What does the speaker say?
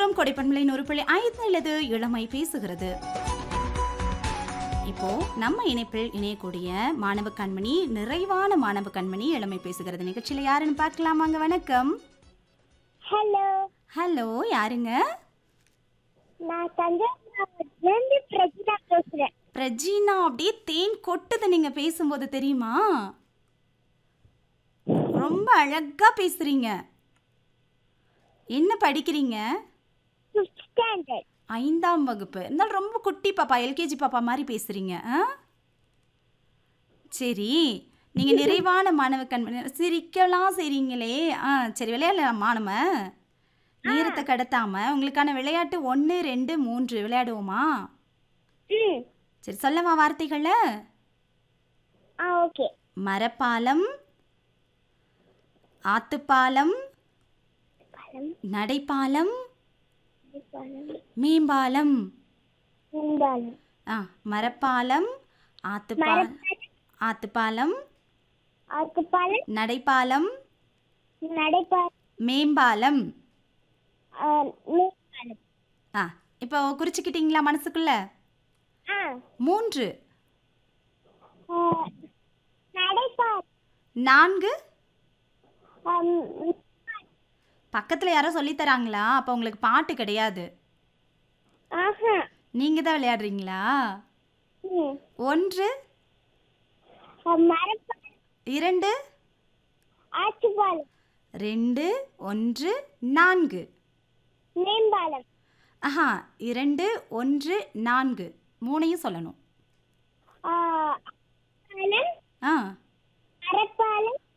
வணக்கம் கொடைப்பண்பலை நூறு புள்ளி ஐந்து அல்லது இளமை பேசுகிறது இப்போ நம்ம இணைப்பில் இணையக்கூடிய மாணவ கண்மணி நிறைவான மாணவ கண்மணி இளமை பேசுகிறது நிகழ்ச்சியில யாருன்னு பார்க்கலாமாங்க வணக்கம் ஹலோ ஹலோ யாருங்க நான் தஞ்சாவூர் மாவட்டத்துலேருந்து பிரஜிதா பேசுகிறேன் பிரஜினா அப்படியே தேன் கொட்டுது நீங்க பேசும்போது தெரியுமா ரொம்ப அழகா பேசுறீங்க என்ன படிக்கிறீங்க ஃபிஃப்த் ஸ்டாண்டர்ட் ஐந்தாம் வகுப்பு இருந்தாலும் ரொம்ப குட்டி பாப்பா எல்கேஜி பாப்பா மாதிரி பேசுறீங்க ஆ சரி நீங்க நிறைவான மாணவ கண்மணி சிரிக்கலாம் செய்றீங்களே ஆ சரி விளையாடலாமா நம்ம நேரத்தை கடத்தாம உங்களுக்கான விளையாட்டு ஒன்று ரெண்டு மூன்று விளையாடுவோமா ம் சரி சொல்லவா வார்த்தைகளை ஆ ஓகே மரப்பாலம் ஆத்துப்பாலம் பழம் நடைப்பாலம் பழம் மேம்பாலம் இருந்தாலும் ஆ மரப்பாலம் ஆத்துப்பாலம் ஆத்துப்பாலம் அதுக்கு பழம் நடைப்பாலம் நடைபாலம் மேம்பாலம் மேம்பாலம் ஆ இப்போ குறிச்சுக்கிட்டீங்களா மனசுக்குள்ள ஆ மூன்று ஆ, நடைபாலம் நான்கு ஆம், பக்கத்தில் யாரோ சொல்லித் தராங்களா அப்போ உங்களுக்கு பாட்டு கிடையாது ஆஹா நீங்கள் தான் விளையாடுறீங்களா ம் ஒன்று ஆ, மரப்பாலம் இரண்டு ஆற்றுப்பாலம் ரெண்டு ஒன்று நான்கு மேம்பாலம் ஆஹா இரண்டு ஒன்று நான்கு மூணையும் சொல்லணும் ஆ, பாலம் ஆ மரப்பாலம்